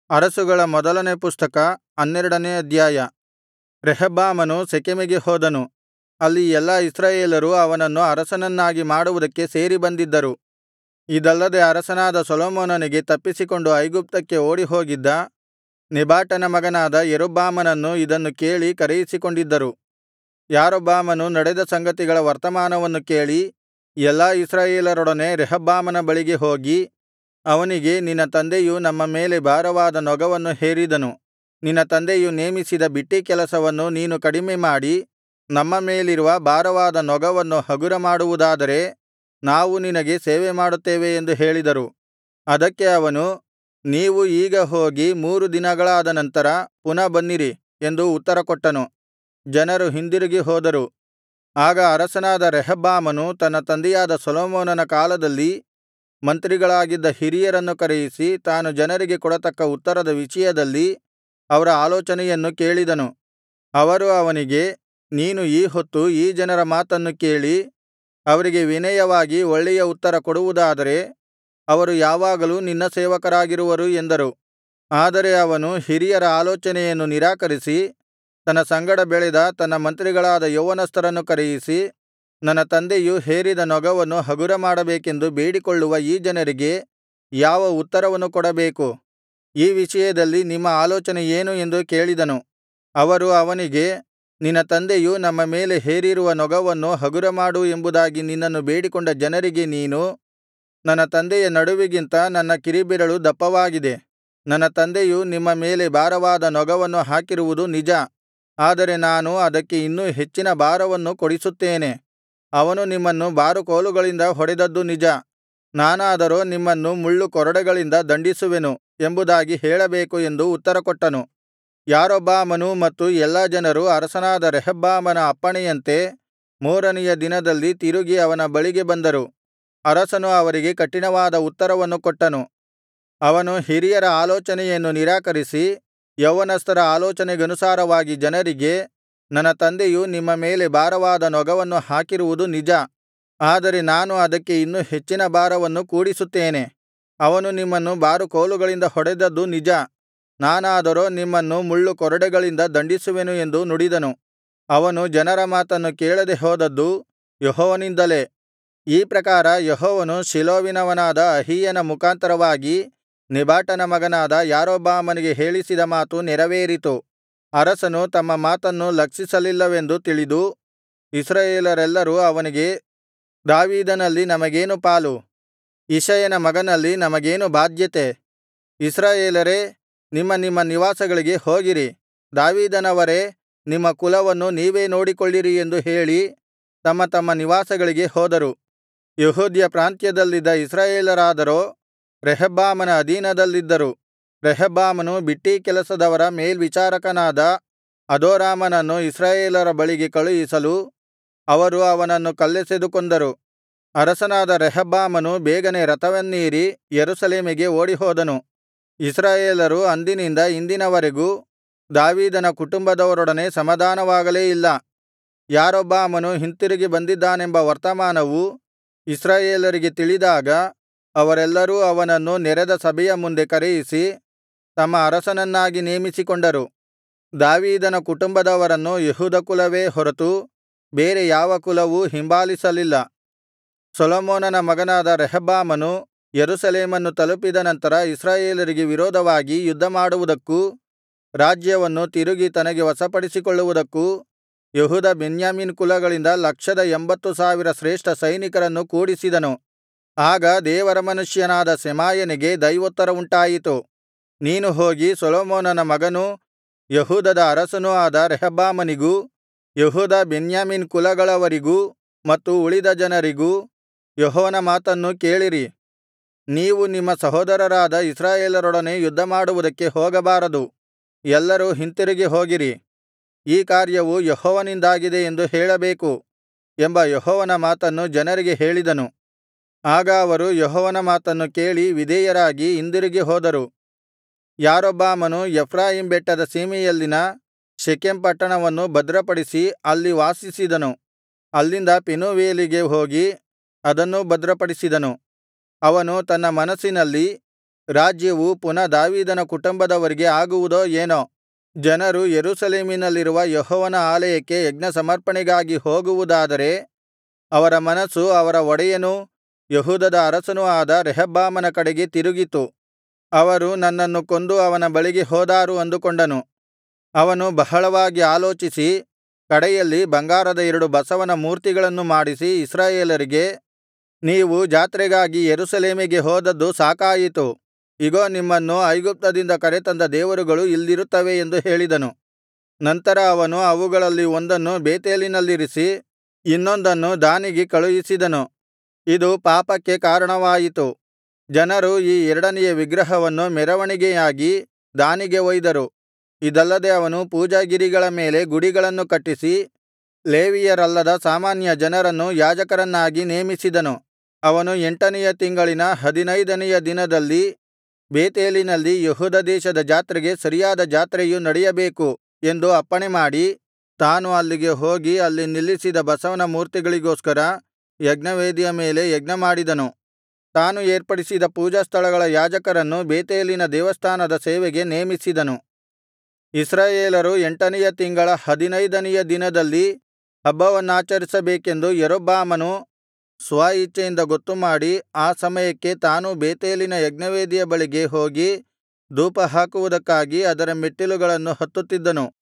ಅರಸುಗಳ ಮೊದಲನೇ ಪುಸ್ತಕ ಹನ್ನೆರಡನೇ ಅಧ್ಯಾಯ ರೆಹಬ್ಬಾಮನು ಶೆಕೆಮಿಗೆ ಹೋದನು ಅಲ್ಲಿ ಎಲ್ಲಾ ಇಸ್ರಾಯೇಲರು ಅವನನ್ನು ಅರಸನನ್ನಾಗಿ ಮಾಡುವುದಕ್ಕೆ ಸೇರಿ ಬಂದಿದ್ದರು ಇದಲ್ಲದೆ ಅರಸನಾದ ಸೊಲೊಮೋನನಿಗೆ ತಪ್ಪಿಸಿಕೊಂಡು ಐಗುಪ್ತಕ್ಕೆ ಓಡಿಹೋಗಿದ್ದ ನೆಬಾಟನ ಮಗನಾದ ಯಾರೊಬ್ಬಾಮನನ್ನು ಇದನ್ನು ಕೇಳಿ ಕರೆಯಿಸಿಕೊಂಡಿದ್ದರು ಯಾರೊಬ್ಬಾಮನು ನಡೆದ ಸಂಗತಿಗಳ ವರ್ತಮಾನವನ್ನು ಕೇಳಿ ಎಲ್ಲಾ ಇಸ್ರಾಯೇಲರೊಡನೆ ರೆಹಬ್ಬಾಮನ ಬಳಿಗೆ ಹೋಗಿ ಅವನಿಗೆ ನಿನ್ನ ತಂದೆಯು ನಮ್ಮ ಮೇಲೆ ಭಾರವಾದ ನೊಗವನ್ನು ಹೇರಿದನು ನಿನ್ನ ತಂದೆಯು ನೇಮಿಸಿದ ಬಿಟ್ಟೀ ಕೆಲಸವನ್ನು ನೀನು ಕಡಿಮೆಮಾಡಿ ನಮ್ಮ ಮೇಲಿರುವ ಭಾರವಾದ ನೊಗವನ್ನು ಹಗುರಮಾಡುವುದಾದರೆ ನಾವು ನಿನಗೆ ಸೇವೆಮಾಡುತ್ತೇವೆ ಎಂದು ಹೇಳಿದರು ಅದಕ್ಕೆ ಅವನು ನೀವು ಈಗ ಹೋಗಿ ಮೂರು ದಿನಗಳಾದ ನಂತರ ಪುನಃ ಬನ್ನಿರಿ ಎಂದು ಉತ್ತರಕೊಟ್ಟನು ಜನರು ಹಿಂದಿರುಗಿ ಹೋದರು ಆಗ ಅರಸನಾದ ರೆಹಬ್ಬಾಮನು ತನ್ನ ತಂದೆಯಾದ ಸೊಲೊಮೋನನ ಕಾಲದಲ್ಲಿ ಮಂತ್ರಿಗಳಾಗಿದ್ದ ಹಿರಿಯರನ್ನು ಕರೆಯಿಸಿ ತಾನು ಜನರಿಗೆ ಕೊಡತಕ್ಕ ಉತ್ತರದ ವಿಷಯದಲ್ಲಿ ಅವರ ಆಲೋಚನೆಯನ್ನು ಕೇಳಿದನು ಅವರು ಅವನಿಗೆ ನೀನು ಈ ಹೊತ್ತು ಈ ಜನರ ಮಾತನ್ನು ಕೇಳಿ ಅವರಿಗೆ ವಿನಯವಾಗಿ ಒಳ್ಳೆಯ ಉತ್ತರ ಕೊಡುವುದಾದರೆ ಅವರು ಯಾವಾಗಲೂ ನಿನ್ನ ಸೇವಕರಾಗಿರುವರು ಎಂದರು ಆದರೆ ಅವನು ಹಿರಿಯರ ಆಲೋಚನೆಯನ್ನು ನಿರಾಕರಿಸಿ ತನ್ನ ಸಂಗಡ ಬೆಳೆದ ತನ್ನ ಮಂತ್ರಿಗಳಾದ ಯೌವನಸ್ಥರನ್ನು ಕರೆಯಿಸಿ ನನ್ನ ತಂದೆಯು ಹೇರಿದ ನೊಗವನ್ನು ಹಗುರಮಾಡಬೇಕೆಂದು ಬೇಡಿಕೊಳ್ಳುವ ಈ ಜನರಿಗೆ ಯಾವ ಉತ್ತರವನ್ನು ಕೊಡಬೇಕು ಈ ವಿಷಯದಲ್ಲಿ ನಿಮ್ಮ ಆಲೋಚನೆ ಏನು ಎಂದು ಕೇಳಿದನು ಅವರು ಅವನಿಗೆ ನಿನ್ನ ತಂದೆಯು ನಮ್ಮ ಮೇಲೆ ಹೇರಿರುವ ನೊಗವನ್ನು ಹಗುರಮಾಡು ಎಂಬುದಾಗಿ ನಿನ್ನನ್ನು ಬೇಡಿಕೊಂಡ ಜನರಿಗೆ ನೀನು ನನ್ನ ತಂದೆಯ ನಡುವಿಗಿಂತ ನನ್ನ ಕಿರಿಬೆರಳು ದಪ್ಪವಾಗಿದೆ ನನ್ನ ತಂದೆಯು ನಿಮ್ಮ ಮೇಲೆ ಭಾರವಾದ ನೊಗವನ್ನು ಹಾಕಿರುವುದು ನಿಜ ಆದರೆ ನಾನು ಅದಕ್ಕೆ ಇನ್ನೂ ಹೆಚ್ಚಿನ ಭಾರವನ್ನು ಕೊಡಿಸುತ್ತೇನೆ ಅವನು ನಿಮ್ಮನ್ನು ಬಾರುಕೋಲುಗಳಿಂದ ಹೊಡೆದದ್ದು ನಿಜ ನಾನಾದರೋ ನಿಮ್ಮನ್ನು ಮುಳ್ಳು ಕೊರಡೆಗಳಿಂದ ದಂಡಿಸುವೆನು ಎಂಬುದಾಗಿ ಹೇಳಬೇಕು ಎಂದು ಉತ್ತರಕೊಟ್ಟನು ಯಾರೊಬ್ಬಾಮನೂ ಮತ್ತು ಎಲ್ಲಾ ಜನರು ಅರಸನಾದ ರೆಹಬ್ಬಾಮನ ಅಪ್ಪಣೆಯಂತೆ ಮೂರನೆಯ ದಿನದಲ್ಲಿ ತಿರುಗಿ ಅವನ ಬಳಿಗೆ ಬಂದರು ಅರಸನು ಅವರಿಗೆ ಕಠಿಣವಾದ ಉತ್ತರವನ್ನು ಕೊಟ್ಟನು ಅವನು ಹಿರಿಯರ ಆಲೋಚನೆಯನ್ನು ನಿರಾಕರಿಸಿ ಯೌವನಸ್ಥರ ಆಲೋಚನೆಗನುಸಾರವಾಗಿ ಜನರಿಗೆ ನನ್ನ ತಂದೆಯು ನಿಮ್ಮ ಮೇಲೆ ಭಾರವಾದ ನೊಗವನ್ನು ಹಾಕಿರುವುದು ನಿಜ ಆದರೆ ನಾನು ಅದಕ್ಕೆ ಇನ್ನೂ ಹೆಚ್ಚಿನ ಭಾರವನ್ನು ಕೂಡಿಸುತ್ತೇನೆ ಅವನು ನಿಮ್ಮನ್ನು ಬಾರುಕೋಲುಗಳಿಂದ ಹೊಡೆದದ್ದು ನಿಜ ನಾನಾದರೋ ನಿಮ್ಮನ್ನು ಮುಳ್ಳು ಕೊರಡೆಗಳಿಂದ ದಂಡಿಸುವೆನು ಎಂದು ನುಡಿದನು ಅವನು ಜನರ ಮಾತನ್ನು ಕೇಳದೆ ಹೋದದ್ದು ಯೆಹೋವನಿಂದಲೇ ಈ ಪ್ರಕಾರ ಯೆಹೋವನು ಶಿಲೋವಿನವನಾದ ಅಹೀಯನ ಮುಖಾಂತರವಾಗಿ ನೆಬಾಟನ ಮಗನಾದ ಯಾರೊಬ್ಬಾಮನಿಗೆ ಹೇಳಿಸಿದ ಮಾತು ನೆರವೇರಿತು ಅರಸನು ತಮ್ಮ ಮಾತನ್ನು ಲಕ್ಷಿಸಲಿಲ್ಲವೆಂದು ತಿಳಿದು ಇಸ್ರಾಯೇಲರೆಲ್ಲರೂ ಅವನಿಗೆ ದಾವೀದನಲ್ಲಿ ನಮಗೇನು ಪಾಲು ಇಷಯನ ಮಗನಲ್ಲಿ ನಮಗೇನು ಬಾಧ್ಯತೆ ಇಸ್ರಾಯೇಲರೇ ನಿಮ್ಮ ನಿಮ್ಮ ನಿವಾಸಗಳಿಗೆ ಹೋಗಿರಿ ದಾವೀದನವರೇ ನಿಮ್ಮ ಕುಲವನ್ನು ನೀವೇ ನೋಡಿಕೊಳ್ಳಿರಿ ಎಂದು ಹೇಳಿ ತಮ್ಮ ತಮ್ಮ ನಿವಾಸಗಳಿಗೆ ಹೋದರು ಯೆಹೂದ್ಯ ಪ್ರಾಂತ್ಯದಲ್ಲಿದ್ದ ಇಸ್ರಾಯೇಲರಾದರೋ ರೆಹಬ್ಬಾಮನ ಅಧೀನದಲ್ಲಿದ್ದರು ರೆಹಬ್ಬಾಮನು ಬಿಟ್ಟೀ ಕೆಲಸದವರ ಮೇಲ್ವಿಚಾರಕನಾದ ಅದೋರಾಮನನ್ನು ಇಸ್ರಾಯೇಲರ ಬಳಿಗೆ ಕಳುಹಿಸಲು ಅವರು ಅವನನ್ನು ಕಲ್ಲೆಸೆದು ಕೊಂದರು ಅರಸನಾದ ರೆಹಬ್ಬಾಮನು ಬೇಗನೆ ರಥವನ್ನೇರಿ ಯೆರೂಸಲೇಮಿಗೆ ಓಡಿಹೋದನು ಇಸ್ರಾಯೇಲರು ಅಂದಿನಿಂದ ಇಂದಿನವರೆಗೂ ದಾವೀದನ ಕುಟುಂಬದವರೊಡನೆ ಸಮಾಧಾನವಾಗಲೇ ಇಲ್ಲ ಯಾರೊಬ್ಬಾಮನು ಹಿಂತಿರುಗಿ ಬಂದಿದ್ದಾನೆಂಬ ವರ್ತಮಾನವು ಇಸ್ರಾಯೇಲರಿಗೆ ತಿಳಿದಾಗ ಅವರೆಲ್ಲರೂ ಅವನನ್ನು ನೆರೆದ ಸಭೆಯ ಮುಂದೆ ಕರೆಯಿಸಿ ತಮ್ಮ ಅರಸನನ್ನಾಗಿ ನೇಮಿಸಿಕೊಂಡರು ದಾವೀದನ ಕುಟುಂಬದವರನ್ನು ಯೆಹೂದ ಕುಲವೇ ಹೊರತು ಬೇರೆ ಯಾವ ಕುಲವೂ ಹಿಂಬಾಲಿಸಲಿಲ್ಲ ಸೊಲೊಮೋನನ ಮಗನಾದ ರೆಹಬ್ಬಾಮನು ಯೆರೂಸಲೇಮನ್ನು ತಲುಪಿದ ನಂತರ ಇಸ್ರಾಯೇಲರಿಗೆ ವಿರೋಧವಾಗಿ ಯುದ್ಧಮಾಡುವುದಕ್ಕೂ ರಾಜ್ಯವನ್ನು ತಿರುಗಿ ತನಗೆ ವಶಪಡಿಸಿಕೊಳ್ಳುವುದಕ್ಕೂ ಯೆಹೂದ ಬೆನ್ಯಾಮೀನ್ ಕುಲಗಳಿಂದ ಲಕ್ಷದ ಎಂಬತ್ತು ಸಾವಿರ ಶ್ರೇಷ್ಠ ಸೈನಿಕರನ್ನು ಕೂಡಿಸಿದನು ಆಗ ದೇವರ ಮನುಷ್ಯನಾದ ಶೆಮಾಯನಿಗೆ ದೈವೋತ್ತರವುಂಟಾಯಿತು ನೀನು ಹೋಗಿ ಸೊಲೊಮೋನನ ಮಗನೂ ಯೆಹೂದದ ಅರಸನೂ ಆದ ರೆಹಬ್ಬಾಮನಿಗೂ ಯೆಹೂದ ಬೆನ್ಯಾಮೀನ್ ಕುಲಗಳವರಿಗೂ ಮತ್ತು ಉಳಿದ ಜನರಿಗೂ ಯೆಹೋವನ ಮಾತನ್ನು ಕೇಳಿರಿ ನೀವು ನಿಮ್ಮ ಸಹೋದರರಾದ ಇಸ್ರಾಯೇಲರೊಡನೆ ಯುದ್ಧಮಾಡುವುದಕ್ಕೆ ಹೋಗಬಾರದು ಎಲ್ಲರೂ ಹಿಂತಿರುಗಿ ಹೋಗಿರಿ ಈ ಕಾರ್ಯವು ಯೆಹೋವನಿಂದಾಗಿದೆ ಎಂದು ಹೇಳಬೇಕು ಎಂಬ ಯೆಹೋವನ ಮಾತನ್ನು ಜನರಿಗೆ ಹೇಳಿದನು ಆಗ ಅವರು ಯೆಹೋವನ ಮಾತನ್ನು ಕೇಳಿ ವಿಧೇಯರಾಗಿ ಹಿಂದಿರುಗಿ ಹೋದರು ಯಾರೊಬ್ಬಾಮನು ಎಫ್ರಾಯೀಮ್ ಬೆಟ್ಟದ ಸೀಮೆಯಲ್ಲಿನ ಶೆಕೆಮ್ ಪಟ್ಟಣವನ್ನು ಭದ್ರಪಡಿಸಿ ಅಲ್ಲಿ ವಾಸಿಸಿದನು ಅಲ್ಲಿಂದ ಪೆನೂವೇಲಿಗೆ ಹೋಗಿ ಅದನ್ನೂ ಭದ್ರಪಡಿಸಿದನು ಅವನು ತನ್ನ ಮನಸ್ಸಿನಲ್ಲಿ ರಾಜ್ಯವು ಪುನಃ ದಾವೀದನ ಕುಟುಂಬದವರಿಗೆ ಆಗುವುದೋ ಏನೋ ಜನರು ಯೆರೂಸಲೇಮಿನಲ್ಲಿರುವ ಯೆಹೋವನ ಆಲಯಕ್ಕೆ ಯಜ್ಞಸಮರ್ಪಣೆಗಾಗಿ ಹೋಗುವುದಾದರೆ ಅವರ ಮನಸ್ಸು ಅವರ ಒಡೆಯನೂ ಯೆಹೂದದ ಅರಸನೂ ಆದ ರೆಹಬ್ಬಾಮನ ಕಡೆಗೆ ತಿರುಗಿತು ಅವರು ನನ್ನನ್ನು ಕೊಂದು ಅವನ ಬಳಿಗೆ ಹೋದಾರು ಅಂದುಕೊಂಡನು ಅವನು ಬಹಳವಾಗಿ ಆಲೋಚಿಸಿ ಕಡೆಯಲ್ಲಿ ಬಂಗಾರದ ಎರಡು ಬಸವನ ಮೂರ್ತಿಗಳನ್ನು ಮಾಡಿಸಿ ಇಸ್ರಾಯೇಲರಿಗೆ ನೀವು ಜಾತ್ರೆಗಾಗಿ ಯೆರೂಸಲೇಮಿಗೆ ಹೋದದ್ದು ಸಾಕಾಯಿತು ಇಗೋ ನಿಮ್ಮನ್ನು ಐಗುಪ್ತದಿಂದ ಕರೆತಂದ ದೇವರುಗಳು ಇಲ್ಲಿರುತ್ತವೆ ಎಂದು ಹೇಳಿದನು ನಂತರ ಅವನು ಅವುಗಳಲ್ಲಿ ಒಂದನ್ನು ಬೇತೇಲಿನಲ್ಲಿರಿಸಿ ಇನ್ನೊಂದನ್ನು ದಾನಿಗೆ ಕಳುಹಿಸಿದನು ಇದು ಪಾಪಕ್ಕೆ ಕಾರಣವಾಯಿತು ಜನರು ಈ ಎರಡನೆಯ ವಿಗ್ರಹವನ್ನು ಮೆರವಣಿಗೆಯಾಗಿ ದಾನಿಗೆ ಒಯ್ದರು ಇದಲ್ಲದೆ ಅವನು ಪೂಜಾಗಿರಿಗಳ ಮೇಲೆ ಗುಡಿಗಳನ್ನು ಕಟ್ಟಿಸಿ ಲೇವಿಯರಲ್ಲದ ಸಾಮಾನ್ಯ ಜನರನ್ನು ಯಾಜಕರನ್ನಾಗಿ ನೇಮಿಸಿದನು ಅವನು ಎಂಟನೆಯ ತಿಂಗಳಿನ ಹದಿನೈದನೆಯ ದಿನದಲ್ಲಿ ಬೇತೇಲಿನಲ್ಲಿ ಯೆಹೂದ ದೇಶದ ಜಾತ್ರೆಗೆ ಸರಿಯಾದ ಜಾತ್ರೆಯು ನಡೆಯಬೇಕು ಎಂದು ಅಪ್ಪಣೆಮಾಡಿ ತಾನು ಅಲ್ಲಿಗೆ ಹೋಗಿ ಅಲ್ಲಿ ನಿಲ್ಲಿಸಿದ ಬಸವನ ಮೂರ್ತಿಗಳಿಗೋಸ್ಕರ ಯಜ್ಞವೇದಿಯ ಮೇಲೆ ಯಜ್ಞಮಾಡಿದನು ತಾನು ಏರ್ಪಡಿಸಿದ ಪೂಜಾಸ್ಥಳಗಳ ಯಾಜಕರನ್ನು ಬೇತೇಲಿನ ದೇವಸ್ಥಾನದ ಸೇವೆಗೆ ನೇಮಿಸಿದನು ಇಸ್ರಾಯೇಲರು ಎಂಟನೆಯ ತಿಂಗಳ ಹದಿನೈದನೆಯ ದಿನದಲ್ಲಿ ಹಬ್ಬವನ್ನಾಚರಿಸಬೇಕೆಂದು ಯಾರೊಬ್ಬಾಮನು ಸ್ವ ಇಚ್ಛೆಯಿಂದ ಗೊತ್ತುಮಾಡಿ ಆ ಸಮಯಕ್ಕೆ ತಾನೂ ಬೇತೇಲಿನ ಯಜ್ಞವೇದಿಯ ಬಳಿಗೆ ಹೋಗಿ ಧೂಪಹಾಕುವುದಕ್ಕಾಗಿ ಅದರ ಮೆಟ್ಟಿಲುಗಳನ್ನು ಹತ್ತುತ್ತಿದ್ದನು